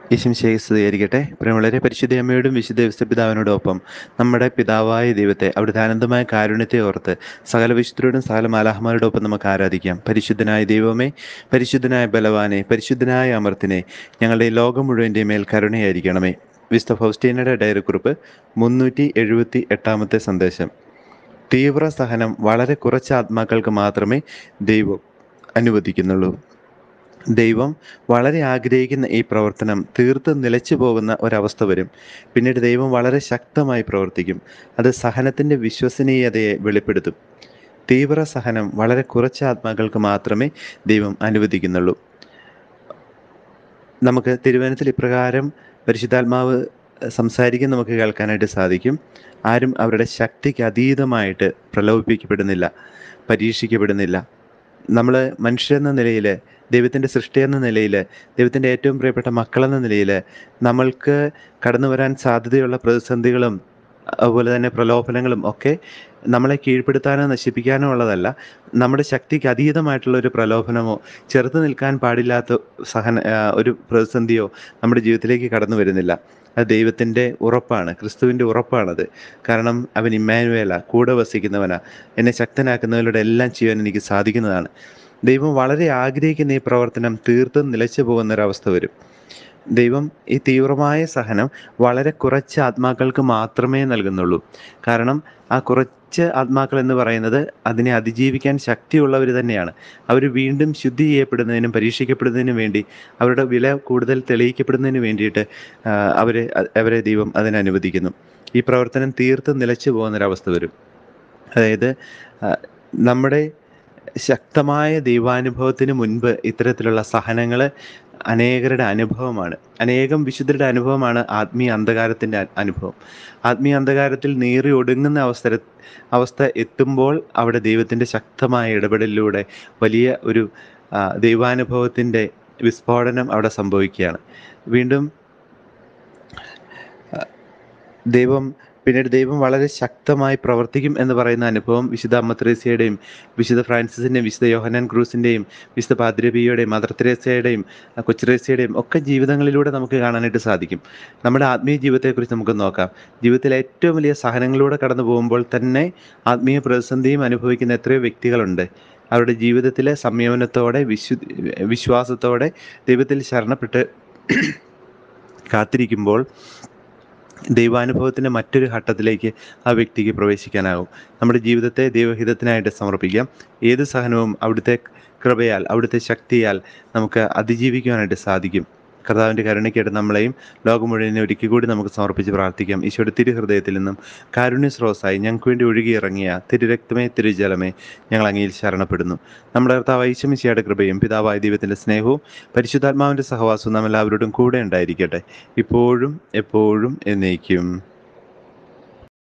യേശും സ്തുതിയായിരിക്കട്ടെ പ്രിയമുള്ളവരെ പരിശുദ്ധ അമ്മയോടും വിശുദ്ധ വിശുദ്ധപിതാവിനോടൊപ്പം നമ്മുടെ പിതാവായ ദൈവത്തെ അവിടുത്തെ ആനന്ദമായ കാരുണ്യത്തെ ഓർത്ത് സകല വിശുദ്ധരോടും സകല മാലാഹമാരോടൊപ്പം നമുക്ക് ആരാധിക്കാം പരിശുദ്ധനായ ദൈവമേ പരിശുദ്ധനായ ബലവാനെ പരിശുദ്ധനായ അമർത്തിനെ ഞങ്ങളുടെ ഈ ലോകം മുഴുവൻ്റെ മേൽ കരുണയായിരിക്കണമേ വിശുദ്ധ ഫൗസ്റ്റീനയുടെ ഡയറിക്കുറിപ്പ് മുന്നൂറ്റി എഴുപത്തി എട്ടാമത്തെ സന്ദേശം തീവ്ര സഹനം വളരെ കുറച്ച് ആത്മാക്കൾക്ക് മാത്രമേ ദൈവം അനുവദിക്കുന്നുള്ളൂ ദൈവം വളരെ ആഗ്രഹിക്കുന്ന ഈ പ്രവർത്തനം തീർത്തും നിലച്ചു പോകുന്ന ഒരവസ്ഥ വരും പിന്നീട് ദൈവം വളരെ ശക്തമായി പ്രവർത്തിക്കും അത് സഹനത്തിൻ്റെ വിശ്വസനീയതയെ വെളിപ്പെടുത്തും തീവ്ര സഹനം വളരെ കുറച്ച് ആത്മാക്കൾക്ക് മാത്രമേ ദൈവം അനുവദിക്കുന്നുള്ളൂ നമുക്ക് തിരുവനന്തപുരത്തിൽ ഇപ്രകാരം പരിശുദ്ധാത്മാവ് സംസാരിക്കാൻ നമുക്ക് കേൾക്കാനായിട്ട് സാധിക്കും ആരും അവരുടെ ശക്തിക്ക് അതീതമായിട്ട് പ്രലോഭിപ്പിക്കപ്പെടുന്നില്ല പരീക്ഷിക്കപ്പെടുന്നില്ല നമ്മൾ മനുഷ്യരെന്ന നിലയിൽ ദൈവത്തിൻ്റെ സൃഷ്ടി എന്ന നിലയിൽ ദൈവത്തിൻ്റെ ഏറ്റവും പ്രിയപ്പെട്ട മക്കളെന്ന നിലയിൽ നമ്മൾക്ക് കടന്നു വരാൻ സാധ്യതയുള്ള പ്രതിസന്ധികളും അതുപോലെ തന്നെ പ്രലോഭനങ്ങളും ഒക്കെ നമ്മളെ കീഴ്പ്പെടുത്താനോ നശിപ്പിക്കാനോ ഉള്ളതല്ല നമ്മുടെ ശക്തിക്ക് അതീതമായിട്ടുള്ള ഒരു പ്രലോഭനമോ ചെറുത്ത് നിൽക്കാൻ പാടില്ലാത്ത സഹന ആ, ഒരു പ്രതിസന്ധിയോ നമ്മുടെ ജീവിതത്തിലേക്ക് കടന്നു വരുന്നില്ല അത് ദൈവത്തിൻ്റെ ഉറപ്പാണ് ക്രിസ്തുവിൻ്റെ ഉറപ്പാണത് കാരണം അവൻ ഇമ്മാനുവേല കൂടെ വസിക്കുന്നവനാ എന്നെ ശക്തനാക്കുന്നവരുടെ എല്ലാം ചെയ്യാൻ എനിക്ക് സാധിക്കുന്നതാണ് ദൈവം വളരെ ആഗ്രഹിക്കുന്ന ഈ പ്രവർത്തനം തീർത്തും നിലച്ചു പോകുന്നൊരവസ്ഥ വരും ദൈവം ഈ തീവ്രമായ സഹനം വളരെ കുറച്ച് ആത്മാക്കൾക്ക് മാത്രമേ നൽകുന്നുള്ളൂ കാരണം ആ കുറച്ച് ആത്മാക്കൾ എന്ന് പറയുന്നത് അതിനെ അതിജീവിക്കാൻ ശക്തിയുള്ളവർ തന്നെയാണ് അവർ വീണ്ടും ശുദ്ധി ചെയ്യപ്പെടുന്നതിനും പരീക്ഷിക്കപ്പെടുന്നതിനും വേണ്ടി അവരുടെ വില കൂടുതൽ തെളിയിക്കപ്പെടുന്നതിന് വേണ്ടിയിട്ട് ആ, അവരെ അവരെ ദൈവം അതിനനുവദിക്കുന്നു ഈ പ്രവർത്തനം തീർത്തും നിലച്ചു പോകുന്നൊരവസ്ഥ വരും അതായത് ആ, നമ്മുടെ ശക്തമായ ദൈവാനുഭവത്തിന് മുൻപ് ഇത്തരത്തിലുള്ള സഹനങ്ങൾ അനേകരുടെ അനുഭവമാണ് അനേകം വിശുദ്ധരുടെ അനുഭവമാണ് ആത്മീയ അന്ധകാരത്തിൻ്റെ അ- അനുഭവം ആത്മീയ അന്ധകാരത്തിൽ നീറി ഒടുങ്ങുന്ന അവസര അവസ്ഥ എത്തുമ്പോൾ അവിടെ ദൈവത്തിൻ്റെ ശക്തമായ ഇടപെടലിലൂടെ വലിയ ഒരു ആ, ദൈവാനുഭവത്തിൻ്റെ വിസ്ഫോടനം അവിടെ സംഭവിക്കുകയാണ് വീണ്ടും ആ, ദൈവം പിന്നീട് ദൈവം വളരെ ശക്തമായി പ്രവർത്തിക്കും എന്ന് പറയുന്ന അനുഭവം വിശുദ്ധ അമ്മ ത്രേസ്യയുടെയും വിശുദ്ധ ഫ്രാൻസിസിൻ്റെയും വിശുദ്ധ യോഹനാൻ ക്രൂസിൻ്റെയും വിശുദ്ധ പാദ്രബിയുടെയും മദർ തെരേസയുടെയും ആ, കൊച്ചുത്രേസ്യയുടെയും ഒക്കെ ജീവിതങ്ങളിലൂടെ നമുക്ക് കാണാനായിട്ട് സാധിക്കും നമ്മുടെ ആത്മീയ ജീവിതത്തെക്കുറിച്ച് നമുക്ക് നോക്കാം ജീവിതത്തിൽ ഏറ്റവും വലിയ സഹനങ്ങളിലൂടെ കടന്നു പോകുമ്പോൾ തന്നെ ആത്മീയ പ്രതിസന്ധിയും അനുഭവിക്കുന്ന എത്രയോ വ്യക്തികളുണ്ട് അവരുടെ ജീവിതത്തിലെ സംയമനത്തോടെ വിശു വിശ്വാസത്തോടെ ദൈവത്തിൽ ശരണപ്പെട്ട് കാത്തിരിക്കുമ്പോൾ ദൈവാനുഭവത്തിൻ്റെ മറ്റൊരു ഘട്ടത്തിലേക്ക് ആ വ്യക്തിക്ക് പ്രവേശിക്കാനാകും നമ്മുടെ ജീവിതത്തെ ദൈവഹിതത്തിനായിട്ട് സമർപ്പിക്കാം ഏത് സഹനവും അവിടുത്തെ കൃപയാൽ അവിടുത്തെ ശക്തിയാൽ നമുക്ക് അതിജീവിക്കുവാനായിട്ട് സാധിക്കും കർത്താവിൻ്റെ കരുണയ്ക്കായിട്ട് നമ്മളെയും ലോകം മുഴുവനെ ഒരിക്കൽ കൂടി നമുക്ക് സമർപ്പിച്ച് പ്രാർത്ഥിക്കാം ഈശോയുടെ തിരുഹൃദയത്തിൽ നിന്നും കാരുണ്യ സ്രോസായി ഞങ്ങൾക്ക് വേണ്ടി ഒഴുകിയിറങ്ങിയ തിരുരക്തമേ തിരുജലമേ ഞങ്ങൾ അങ്ങയിൽ ശരണപ്പെടുന്നു നമ്മുടെ കർത്താവ് ഈശമിശിയുടെ കൃപയും പിതാവായ ദൈവത്തിൻ്റെ സ്നേഹവും പരിശുദ്ധാത്മാവിൻ്റെ സഹവാസവും നാം എല്ലാവരോടും കൂടെ ഉണ്ടായിരിക്കട്ടെ ഇപ്പോഴും എപ്പോഴും എന്നേക്കും